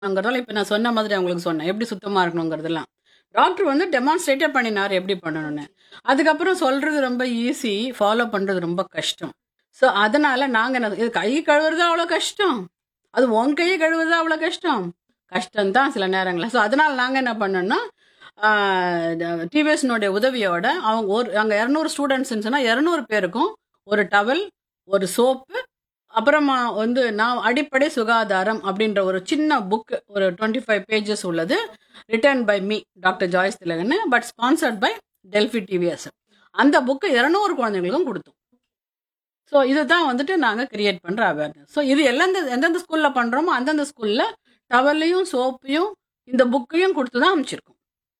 ங்கிறதால இப்ப நான் சொன்ன மாதிரி அவங்களுக்கு சொன்னேன். எப்படி சுத்தமா இருக்கணுங்கிறதெல்லாம். டாக்டர் வந்து டெமான்ஸ்ட்ரேட்டே பண்ணினாரு எப்படி பண்ணணும்னு. அதுக்கப்புறம் சொல்றது ரொம்ப ஈஸி. ஃபாலோ பண்றது ரொம்ப கஷ்டம். ஸோ அதனால நாங்க என்ன இது கை கழுவுறது அவ்வளோ கஷ்டம். அது உன் கைய கழுவுறது அவ்வளோ கஷ்டம். கஷ்டம் தான் சில நேரங்கள்ல. ஸோ அதனால நாங்க என்ன பண்ணோம்னா, ஆ டிவிஎஸ்னுடைய உதவியோட அவங்க ஒரு அங்க 200 ஸ்டூடண்ட்ஸ்ன்னு சொன்னா 200 பேருக்கும் ஒரு டவல், ஒரு சோப்பு, அப்புறமா வந்து நான் அடிப்படை சுகாதாரம் அப்படின்ற ஒரு சின்ன புக் ஒரு 25 பேஜஸ் உள்ளது. Written by me doctor Joyce திலகன்னு. But sponsored by Delphi TVS. அந்த புக் 200 குழந்தைகளுக்கும் குடுத்தோம். ஸோ இதுதான் வந்துட்டு நாங்க கிரியேட் பண்ற அவேர்னஸ். ஸோ இது எந்தெந்த எந்தெந்த ஸ்கூல்ல பண்றோமோ அந்தந்த ஸ்கூல்ல டவலையும், சோப்பையும், இந்த புக்கையும் குடுத்து தான் அனுப்பிச்சிருக்கோம்.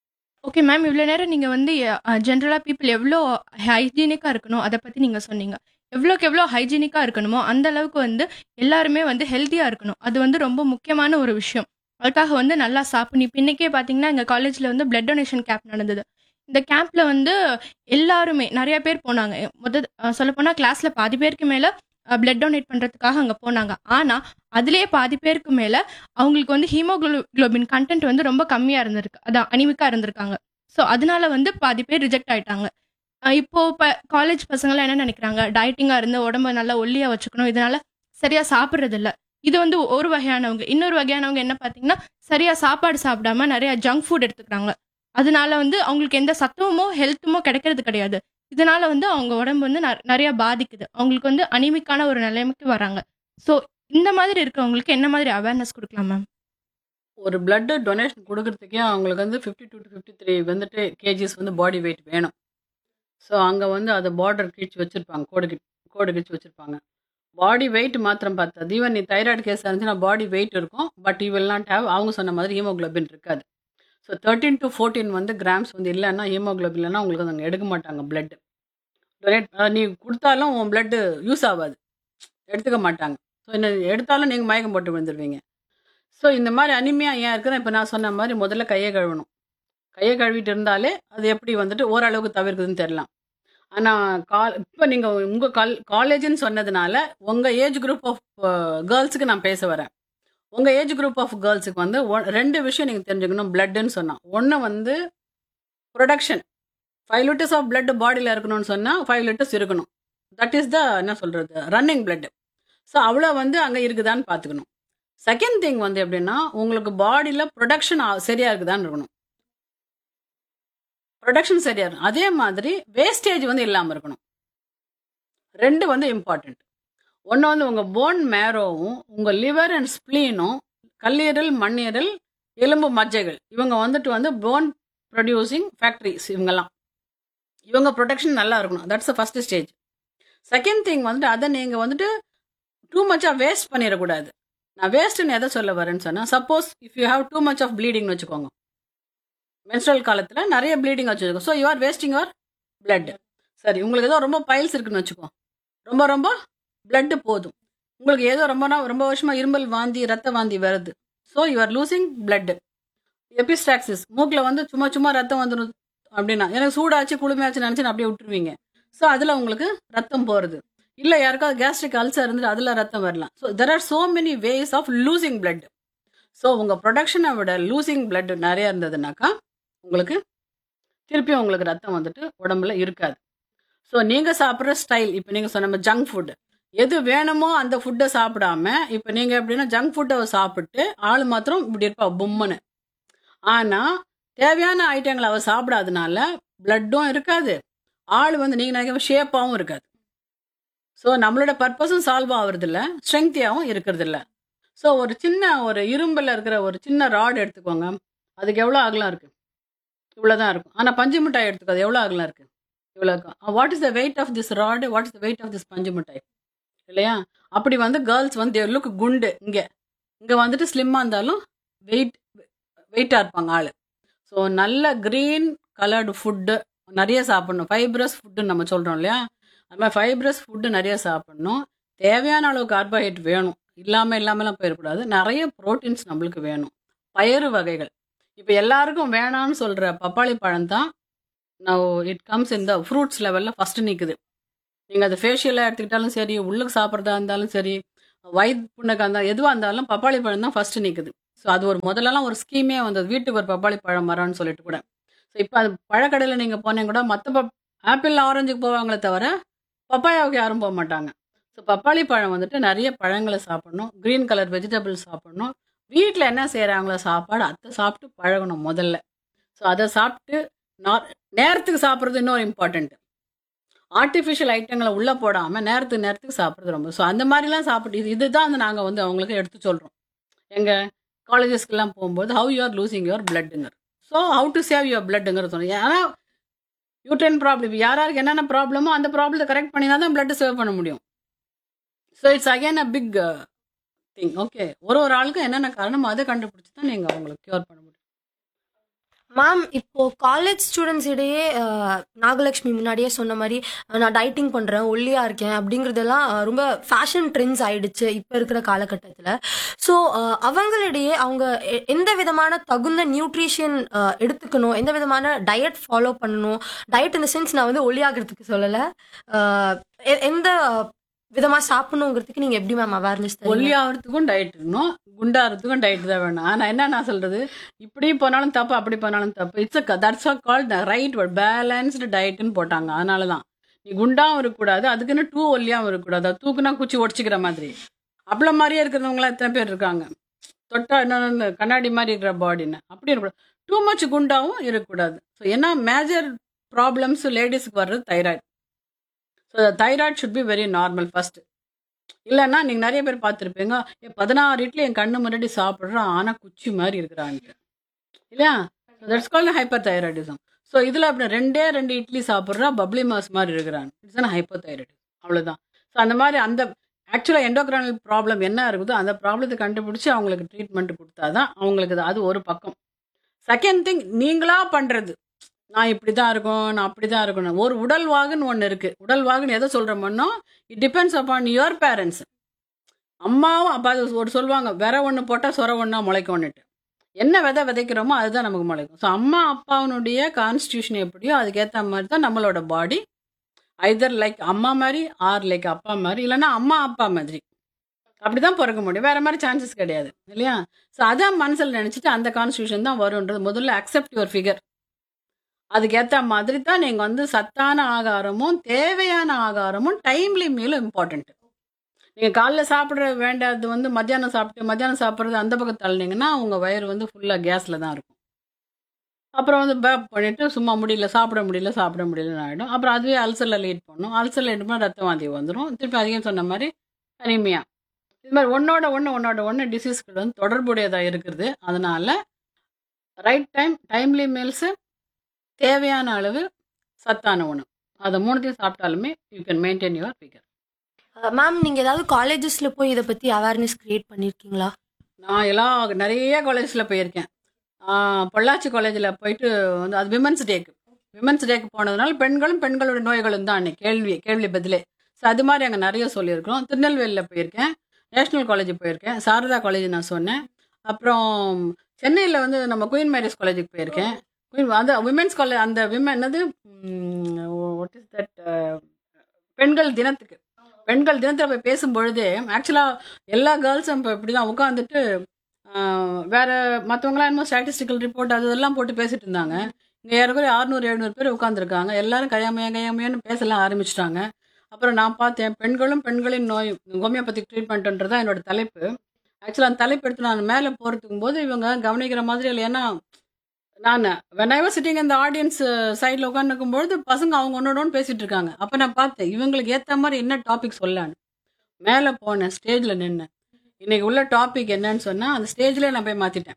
Okay ma'am. இவ்வளோ நேரம் நீங்க வந்து அ ஜென்ரலா பீப்பிள் எவ்வளோ ஹைஜீனிக்கா இருக்கணும், அத பத்தி நீங்க சொன்னீங்க. எவ்வளோக்கு எவ்வளோ ஹைஜீனிக்கா இருக்கணுமோ, அந்த அளவுக்கு வந்து எல்லாருமே வந்து ஹெல்த்தியா இருக்கணும். அது வந்து ரொம்ப முக்கியமான ஒரு விஷயம். அதுக்காக வந்து நல்லா சாப்பிடணும். இப்ப இன்னைக்கே பார்த்தீங்கன்னா, எங்க காலேஜ்ல வந்து பிளட் டொனேஷன் கேம்ப் நடந்தது. இந்த கேம்ப்ல வந்து எல்லாருமே நெறைய பேர் போனாங்க. மொத அ சொல்லப்போனா கிளாஸ்ல பாதி பேருக்கு மேல அ பிளட் டொனேட் பண்றதுக்காக அங்க போனாங்க. ஆனா, அதிலேயே பாதி பேருக்கு மேல அவங்களுக்கு வந்து ஹீமோகுளோ குளோபின் கன்டென்ட் வந்து ரொம்ப கம்மியா இருந்திருக்கு. அதான் அனிமிக்கா இருந்திருக்காங்க. ஸோ அதனால வந்து பாதி பேர் ரிஜெக்ட் ஆயிட்டாங்க. அ இப்போ இப்ப காலேஜ் பசங்கலாம் என்ன நெனைக்கிறாங்க, டயட்டிங்கா இருந்து உடம்ப நல்லா ஒல்லியா வச்சுக்கணும். இதனால சரியா சாப்பிடுறதில்ல. இது வந்து ஒரு வகையானவங்க. இன்னொரு வகையானவங்க என்ன பார்த்தீங்கன்னா, சரியா சாப்பாடு சாப்பிடாம நெறைய ஜங்க் ஃபுட் எடுத்துக்கிறாங்க. அதனால வந்து அவங்களுக்கு எந்த சத்துவமோ, ஹெல்த்துமோ கிடைக்கிறது கிடையாது. இதனால வந்து அவங்க உடம்பு வந்து ந நெறைய பாதிக்குது. அவங்களுக்கு வந்து அனீமிக்கான ஒரு நிலைமைக்கு வராங்க. ஸோ இந்த மாதிரி இருக்கவங்களுக்கு என்ன மாதிரி அவேர்னஸ் குடுக்கலாம் மேம்? ஒரு பிளட் டொனேஷன் குடுக்குறதுக்கே அவங்களுக்கு வந்து 52 to 53 வந்துட்டு கேஜிஸ் வந்து பாடி வெயிட் வேணும். ஸோ அங்க வந்து அத பார்டர் கிழிச்சு வச்சிருப்பாங்க. கோடு கி கோடு கிழிச்சு வச்சிருப்பாங்க. பாடி வெயிட் மாத்திரம் பத்தாது. ஈவன் நீ தைராய்டு கேஸா இருந்துச்சுன்னா பாடி வெயிட் இருக்கும். But you will not have அவங்க சொன்ன மாதிரி ஹீமோகுளோபின் இருக்காது. ஸோ 13 to 14 வந்து கிராம்ஸ் வந்து இல்லன்னா ஹீமோகுளோபின் இல்லன்னா உங்களுக்கு வந்து அங்க எடுக்க மாட்டாங்க பிளட். டொனேட் அ நீ குடுத்தாலும் உன் பிளட் யூஸ் ஆவாது. எடுத்துக்க மாட்டாங்க. ஸோ என்ன எடுத்தாலும் நீங்க மயக்கம் போட்டு விழுந்துருவீங்க. ஸோ இந்த மாரி அனீமியா ஏன் இருக்குன்னா, இப்ப நான் சொன்ன மாரி முதல்ல கைய கழுவணும். கைய கழுவிட்டு இருந்தாலே அது எப்படி வந்துட்டு ஓரளவுக்கு தவிர்க்குதுன்னு தெரியலாம். ஆனா கால் இப்ப நீங்க உங்க கால் காலேஜ்ன்னு சொன்னதுனால, உங்க ஏஜ் குரூப் ஆஃப் கேர்ல்ஸ்க்கு நான் பேச வரேன். உங்க ஏஜ் குரூப் ஆஃப் கேர்ல்ஸ்க்கு வந்து ஒ 2 விஷயம் நீங்க தெரிஞ்சுக்கணும் பிளட்ன்னு சொன்னா. ஒண்ணு வந்து புரொடக்ஷன். 5 லிட்டர்ஸ் ஆஃப் பிளட் பாடில இருக்கணும்னு சொன்னா 5 லிட்டர்ஸ் இருக்கணும். தட் இஸ் த என்ன சொல்றது ரன்னிங் பிளட். ஸோ அவ்வளோ வந்து அங்க இருக்குதான்னு பார்த்துக்கணும். செகண்ட் திங் வந்து எப்படின்னா, உங்களுக்கு பாடில புரொடக்ஷன் அ சரியா இருக்குதான்னு இருக்கணும். புரொடக்ஷன் சரியா இருக்கணும். அதே மாதிரி வேஸ்டேஜ் வந்து இல்லாம இருக்கணும். 2 வந்து இம்பார்ட்டன்ட். ஒண்ணு வந்து உங்க போன் மேரோவும், உங்க லிவர் அண்ட் ஸ்ப்ளீனும், கல்லீரல், மண்ணீரல், எலும்பு மஜ்ஜைகள் இவங்க வந்துட்டு வந்து போன் புரொடியூசிங் ஃபேக்டரிஸ் இவங்கலாம். இவங்க புரொடக்ஷன் நல்லா இருக்கணும். That's the first stage. Second thing வந்துட்டு அத நீங்க வந்துட்டு டூ மச்சா வேஸ்ட் பண்ணிறக்கூடாது. நான் வேஸ்ட்ன்னு எத சொல்ல வரேன்னு சொன்னா, suppose if you have too much of ப்ளீடிங்ன்னு வச்சுக்கோங்க. மென்ஸ்ட்ரல் காலத்துல நெறைய ப்ளீடிங் வச்சுருக்கும். So you are wasting your blood. சரி உங்களுக்கு ஏதோ ரொம்ப பைல்ஸ் இருக்குன்னு வச்சுக்கோ. ரொம்ப ரொம்ப பிளட் போதும். உங்களுக்கு ஏதோ ரொம்ப நாள் ரொம்ப வருஷமா இருமல் வாந்தி, ரத்த வாந்தி வருது. So you are losing blood. Epistaxis மூக்குல வந்து சும்மா சும்மா ரத்தம் வந்துரும் அப்படின்னா, எனக்கு சூடாச்சு, குளுமையாச்சுன்னு நெனச்சு அப்படியே விட்டுருவீங்க. ஸோ அதுல உங்களுக்கு ரத்தம் போறது. இல்ல யாருக்காவது கேஸ்ட்ரிக் அல்சர் இருந்துட்டு அதுல ரத்தம் வரலாம். So there are so many ways of losing blood. So உங்க புரொடக்ஷன விட லூசிங் பிளட் நெறைய இருந்ததுனாக்கா, உங்களுக்கு திருப்பியும் உங்களுக்கு ரத்தம் வந்துட்டு உடம்புல இருக்காது. ஸோ நீங்க சாப்பிடுற ஸ்டைல் இப்ப நீங்க சொன்ன மாரி ஜங்க் ஃபுட். எது வேணுமோ அந்த ஃபுட்ட சாப்பிடாம, இப்ப நீங்க எப்படின்னா ஜங்க் ஃபுட்ட சாப்பிட்டு ஆள் மாத்திரம் இப்படி இருப்பா பொம்முன்னு. ஆனா தேவையான ஐட்டங்கள அவ சாப்பிடாதனால பிளட்டும் இருக்காது. ஆள் வந்து நீங்க நெனைக்கிற ஷேப்பாவும் இருக்காது. ஸோ நம்மளோட பர்ப்பஸும் சால்வ் ஆவறதில்ல. ஸ்ட்ரெங்த்தியாவும் இருக்கறதில்ல. ஸோ ஒரு சின்ன ஒரு இரும்புல இருக்கிற ஒரு சின்ன ராட் எடுத்துக்கோங்க. அதுக்கு எவ்வளோ அகலம் இருக்கு? இவ்வளோ தான் இருக்கும். ஆனா பஞ்சு மிட்டாய் எடுத்துக்கோ. அது எவ்வளோ அகலம் இருக்கு? இவ்வளோ இருக்கும். What is the weight of this rod? What is the weight of this பஞ்சு மிட்டாய்? இல்லையா? அப்படி வந்து கேர்ல்ஸ் வந்து தே லுக் குண்டு இங்க. இங்க வந்துட்டு ஸ்லிம்மா இருந்தாலும் வெயிட் வெயிட்டா இருப்பாங்க ஆளு. ஸோ நல்ல கிரீன் கலர்டு ஃபுட் நெறைய சாப்பிடணும். ஃபைப்ரஸ் ஃபுட்ன்னு நம்ம சொல்றோம் இல்லையா? அது மாரி ஃபைப்ரஸ் ஃபுட் நெறைய சாப்பிடணும். தேவையான அளவு கார்போஹைட்ரேட் வேணும். இல்லாம இல்லாமலாம் போயிறக்கூடாது. நெறைய புரோட்டீன்ஸ் நம்மளுக்கு வேணும். பயறு வகைகள். இப்ப எல்லாருக்கும் வேணான்னு சொல்ற பப்பாளி பழம் தான் now it comes in the fruits லெவல்ல ஃபர்ஸ்ட் நிக்குது. நீங்க அது ஃபேஷியலா எடுத்துக்கிட்டாலும் சரி, உள்ளுக்கு சாப்பிடுறதா இருந்தாலும் சரி, வயிறு புண்ணுக்கா இருந்தா எதுவா இருந்தாலும் பப்பாளி பழம் தான் ஃபர்ஸ்ட் நிக்குது. ஸோ அது ஒரு முதல்லலாம் ஒரு ஸ்கீமே வந்தது வீட்டுக்கு ஒரு பப்பாளி பழம் மரம்னு சொல்லிட்டு கூட ஸோ இப்போ அது பழக்கடையில் நீங்கள் போனீங்க கூட மற்ற பப் ஆப்பிள் ஆரஞ்சுக்கு போவாங்களே தவிர பப்பாயாவுக்கு யாரும் போக மாட்டாங்க ஸோ பப்பாளி பழம் வந்துட்டு நிறைய பழங்களை சாப்பிடணும் க்ரீன் கலர் வெஜிடபிள்ஸ் சாப்பிடணும் வீட்டில் என்ன செய்கிறாங்களோ சாப்பாடு அதை சாப்பிட்டு பழகணும் முதல்ல ஸோ அதை சாப்பிட்டு நா- நேரத்துக்கு சாப்பிட்றது இன்னொரு இம்பார்ட்டண்ட் ஆர்டிஃபிஷியல் ஐட்டங்களை உள்ளே போடாமல் நேரத்துக்கு நேரத்துக்கு சாப்பிட்றது ரொம்ப ஸோ அந்த மாதிரிலாம் சாப்பிட்டு இது இதுதான் வந்து நாங்கள் வந்து அவங்களுக்கு எடுத்து சொல்கிறோம் எங்கள் காலேஜஸ்க்கெல்லாம் போகும்போது how you are losing your பிளட்டுங்கிற so how to save your பிளட்டுங்கிறது சொன்னோம் ஏன்னா யூட்ரைன் ப்ராப்ளம் யார் யாருக்கு என்னென்ன ப்ராப்ளமோ அந்த ப்ராப்ளத்தை கரெக்ட் பண்ணினா தான் பிளட் சேவ் பண்ண முடியும் so it's again a big thing okay ஒரு ஒரு ஆளுக்கும் என்னென்ன காரணமோ அதை கண்டுபிடிச்சி தான் நீங்கள் அவங்களுக்கு க்யூர் பண்ண முடியும் மேம் இப்போ காலேஜ் ஸ்டூடெண்ட்ஸ் இடையே அஹ், நாகலட்சுமி முன்னாடியே சொன்ன மாதிரி அஹ், நான் டயட்டிங் பண்றேன் ஒல்லியா இருக்கேன் அப்படிங்கறதெல்லாம் அஹ், ரொம்ப ஃபேஷன் ட்ரெண்ட்ஸ் ஆயிடுச்சு இப்போ இருக்கிற காலகட்டத்தில் ஸோ அவங்களிடையே அவங்க எ- எந்த விதமான தகுந்த நியூட்ரிஷன் எடுத்துக்கணும் எந்த விதமான டயட் ஃபாலோ பண்ணணும் டயட் இந்த சென்ஸ் நான் வந்து ஒல்லியாகிறதுக்கு சொல்லலை அஹ், எ- எந்த விதமா சாப்பிடணுங்கிறதுக்கு நீங்க எப்படி மேம் அவேர்னஸ் ஒல்லியாகிறதுக்கும் டயட் இருக்கணும் குண்டாகிறதுக்கும் டயட் தான் வேணும் ஆனால் என்ன நான் சொல்கிறது இப்படி போனாலும் தப்பு அப்படி போனாலும் தப்பு it's a that's a call right word balanced டயட்னு போட்டாங்க அதனால தான் நீ குண்டாவும் இருக்கக்கூடாது அதுக்குன்னு டூ ஒல்லியாகவும் இருக்கக்கூடாது அது தூக்குனா குச்சி ஒடிச்சிக்கிற மாதிரி அப்பளம் மாதிரியே இருக்கிறவங்களாம் எத்தனை பேர் இருக்காங்க தொட்டா என்ன கண்ணாடி மாதிரி இருக்கிற பாடின்னு அப்படி இருக்கக்கூடாது டூ மச் குண்டாவும் இருக்கக்கூடாது ஸோ ஏன்னா மேஜர் ப்ராப்ளம்ஸ் லேடிஸ்க்கு வர்றது thyroid so thyroid should be very normal first இல்லைன்னா நீங்கள் நிறைய பேர் பார்த்துருப்பீங்க "ஏ, பதினாறு இட்லி என் கண்ணு முன்னாடி சாப்பிட்றான் ஆனால் குச்சி மாதிரி இருக்கிறான்ட்டு இல்லையா that's call hyper thyroidism so இதில் அப்படி ரெண்டே ரெண்டு இட்லி சாப்பிட்றா பப்ளி மாஸ் மாதிரி இருக்கிறான் இட்ஸ் ஹைப்பர் தைராய்டிசம் அவ்வளோதான் ஸோ அந்த மாதிரி அந்த ஆக்சுவலாக எண்டோக்ரானல் ப்ராப்ளம் என்ன இருக்குதோ அந்த ப்ராப்ளத்தை கண்டுபிடிச்சி அவங்களுக்கு ட்ரீட்மெண்ட் கொடுத்தா தான் அவங்களுக்கு அது- அது ஒரு பக்கம் செகண்ட் திங் நீங்களா பண்ணுறது நான் இப்படி தான் இருக்கும் நான் அப்படி தான் இருக்கணும் ஒரு உடல் வாகுன்னு ஒன்று இருக்குது உடல் வாகுன்னு எதை சொல்கிறோமோ it depends upon your parents அம்மாவும் அப்பா அது ஒரு சொல்லுவாங்க விர ஒன்று போட்டால் சொர ஒன்றா முளைக்கும்னுட்டு என்ன விதை விதைக்கிறோமோ அதுதான் நமக்கு முளைக்கும் ஸோ அம்மா அப்பாவுனுடைய கான்ஸ்டியூஷன் எப்படியோ அதுக்கேற்ற மாதிரி தான் நம்மளோட பாடி ஐதர் லைக் அம்மா மாதிரி ஆர் லைக் அப்பா மாதிரி இல்லைன்னா அம்மா அப்பா மாதிரி அப்படி தான் பிறக்க முடியும் வேற மாதிரி சான்சஸ் கிடையாது இல்லையா ஸோ அதான் மனசில் நினச்சிட்டு அந்த கான்ஸ்டியூஷன் தான் வரும்ன்றது முதல்ல அக்செப்ட் யுவர் ஃபிகர் அதுக்கேற்ற மாதிரி தான் நீங்கள் வந்து சத்தான ஆகாரமும் தேவையான ஆகாரமும் டைம்லி மீலும் இம்பார்ட்டன்ட் நீங்கள் காலைல சாப்பிட்ற வேண்டாது வந்து மத்தியானம் சாப்பிட்டு மத்தியானம் சாப்பிட்றது அந்த பக்கம் தள்ளினீங்கன்னா உங்கள் வயிறு வந்து ஃபுல்லாக கேஸில் தான் இருக்கும் அப்புறம் வந்து பேப் பண்ணிட்டு சும்மா முடியல சாப்பிட முடியல சாப்பிட முடியலன்னு ஆகிடும் அப்புறம் அதுவே அல்சரில் லீட் பண்ணும் அல்சரில் லீட் பண்ணால் ரத்த வாந்தி வந்துடும் திருப்பி அதிகம் சொன்ன மாதிரி அனிமியா இது மாதிரி ஒன்னோட ஒன்று ஒன்னோட ஒன்று டிசீஸ்கள் வந்து தொடர்புடையதாக இருக்குது அதனால ரைட் டைம் டைம்லி மீல்ஸு தேவையான அளவு சத்தான உணவு அதை மூணுத்தையும் சாப்பிட்டாலுமே you can maintain your figure ma'am நீங்க ஏதாவது காலேஜஸ்ல போய் இதை பத்தி அவேர்னஸ் கிரியேட் பண்ணிருக்கீங்களா நான் எல்லா நிறைய காலேஜில் போயிருக்கேன் ஆஹ் பொள்ளாச்சி காலேஜில் போயிட்டு வந்து அது விமன்ஸ் டேக்கு விமன்ஸ் டேக்கு போனதுனால பெண்களும் பெண்களோட நோய்களும் தான் அன்னைக்கு கேள்வி கேள்வி பதிலே ஸோ அது மாதிரி அங்கே நிறைய சொல்லியிருக்கிறோம் திருநெல்வேலியில் போயிருக்கேன் நேஷ்னல் காலேஜ் போயிருக்கேன் சாரதா காலேஜ் நான் சொன்னேன் அப்புறம் சென்னையில் வந்து நம்ம குயின் மேரிஸ் காலேஜுக்கு போயிருக்கேன் குயின் அந்த விமென்ஸ் காலேஜ் அந்த விமன் என்னது வாட் இஸ் தட் பெண்கள் தினத்துக்கு பெண்கள் தினத்தில் போய் பேசும் பொழுதே ஆக்சுவலாக எல்லா கேர்ள்ஸும் இப்போ இப்படி தான் உட்காந்துட்டு வேற மற்றவங்களாம் என்னமோ ஸ்டாட்டிஸ்டிக்கல் ரிப்போர்ட் அது இதெல்லாம் போட்டு பேசிட்டு இருந்தாங்க இங்கே ஏறக்குறைய அறுநூறு எழுநூறு பேர் உட்காந்துருக்காங்க எல்லாரும் கையாமையா கையாமையான்னு பேசலாம் ஆரம்பிச்சிட்டாங்க அப்புறம் நான் பார்த்தேன் பெண்களும் பெண்களின் நோய் ஹோமியோபதிக் ட்ரீட்மெண்ட்ன்றது தான் என்னோட தலைப்பு ஆக்சுவலாக அந்த தலைப்பு எடுத்து நான் மேலே போகிறதுக்கும் போது இவங்க கவனிக்கிற மாதிரி இல்லை ஏன்னா நான் வென் ஐ வாஸ் சிட்டிங் இந்த ஆடியன்ஸ் சைடில் உட்காந்துருக்கும் பொழுது பசங்க அவங்க ஒன்னோட பேசிட்டு இருக்காங்க அப்போ நான் பார்த்தேன் இவங்களுக்கு ஏற்ற மாதிரி என்ன டாபிக் சொல்லலான்னு மேலே போனேன் ஸ்டேஜில் நின்னேன் இன்னைக்கு உள்ள டாபிக் என்னன்னு சொன்னால் அந்த ஸ்டேஜ்லேயே நான் போய் மாற்றிட்டேன்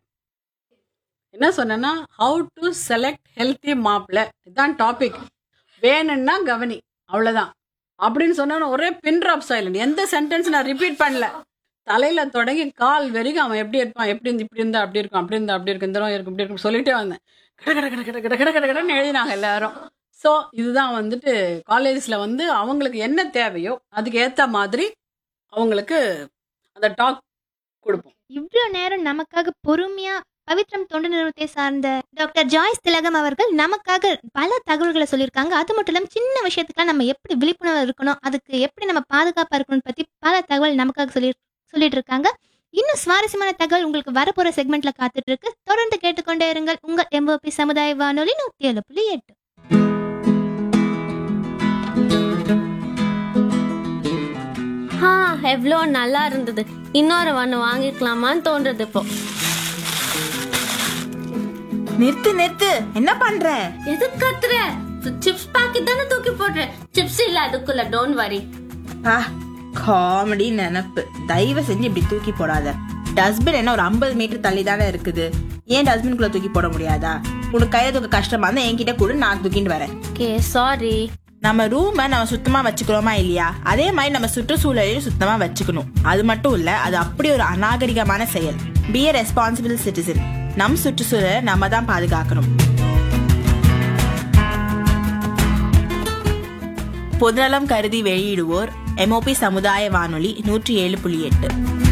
என்ன சொன்னேன்னா ஹவு டு செலக்ட் ஹெல்த்தி மாப்பிள்ள இதுதான் டாபிக் வேணும்னா கவனி அவ்வளோதான் அப்படின்னு சொன்னா ஒரே பின் ட்ராப் சைலண்ட் எந்த சென்டென்ஸ் நான் ரிப்பீட் பண்ணல தலையில தொடங்கி கால் வரைக்கும் அவன் எப்படி இருப்பான் எப்படி இருந்து இப்படி இருந்தா அப்படி இருக்கும் அப்படி இருந்தா அப்படி இருக்கும் இந்த நோய் இருக்கும் இப்படி இருக்கும் சொல்லிட்டே வந்தேன் கட கட கட கட கட கட கட கடன்னு எழுதினாங்க எல்லாரும் ஸோ இதுதான் வந்துட்டு காலேஜில் வந்து அவங்களுக்கு என்ன தேவையோ அதுக்கு ஏற்ற மாதிரி அவங்களுக்கு அந்த டாக் கொடுப்போம் இவ்வளோ நேரம் நமக்காக பொறுமையா பவித்ரம் தொண்டு நிறுவனத்தை சார்ந்த டாக்டர் ஜாய்ஸ் திலகம் அவர்கள் நமக்காக பல தகவல்களை சொல்லியிருக்காங்க அது மட்டும் இல்லாமல் சின்ன விஷயத்துக்குலாம் நம்ம எப்படி விழிப்புணர்வு இருக்கணும் அதுக்கு எப்படி நம்ம பாதுகாப்பாக இருக்கணும் பற்றி பல தகவல் நமக்காக சொல்லி சொல்லிட்டு இருக்காங்க இன்னும் சுவாரஸ்யமான தகவல் உங்களுக்கு வரப்போற செக்மெண்ட்ல காத்துட்டு இருக்கு தொடர்ந்து கேட்டுக்கொண்டே இருங்கள் உங்கள் எம்ஓபி சமுதாய வானொலி நூத்தி ஏழு புள்ளி எட்டு ஆ எவ்வளோ நல்லா இருந்தது இன்னொரு ஒன்று வாங்கிக்கலாமான்னு தோன்றது இப்போ நிறுத்து நிறுத்து என்ன பண்ற எது கத்துற சிப்ஸ் பாக்கெட் தானே தூக்கி போடுறேன் சிப்ஸ் இல்ல அதுக்குள்ள டோன்ட் வரி ஆ காமெடி நினப்பு தயவு செஞ்சு இப்படி தூக்கி போடாத டஸ்ட்பின் என்ன ஒரு ஐம்பது மீட்டர் தள்ளி தானே இருக்குது ஏன் டஸ்ட்பின்குள்ள தூக்கி போட முடியாதா உனக்கு கையில தூக்க கஷ்டமா இருந்தா என்கிட்ட கூட நான் தூக்கிட்டு வரேன் ஓகே சாரி நம்ம ரூமை நம்ம சுத்தமா வச்சுக்கிறோமா இல்லையா அதே மாதிரி நம்ம சுற்றுச்சூழலையும் சுத்தமா வச்சுக்கணும் அது மட்டும் இல்ல அது அப்படி ஒரு அநாகரிகமான செயல் பி a ரெஸ்பான்சிபிள் சிட்டிசன் நம் சுற்றுச்சூழலை நம்ம தான் பாதுகாக்கணும் பொதுநலம் கருதி வெளியிடுவோர் எம்ஓபி சமுதாய வானொலி நூற்றி ஏழு புள்ளி எட்டு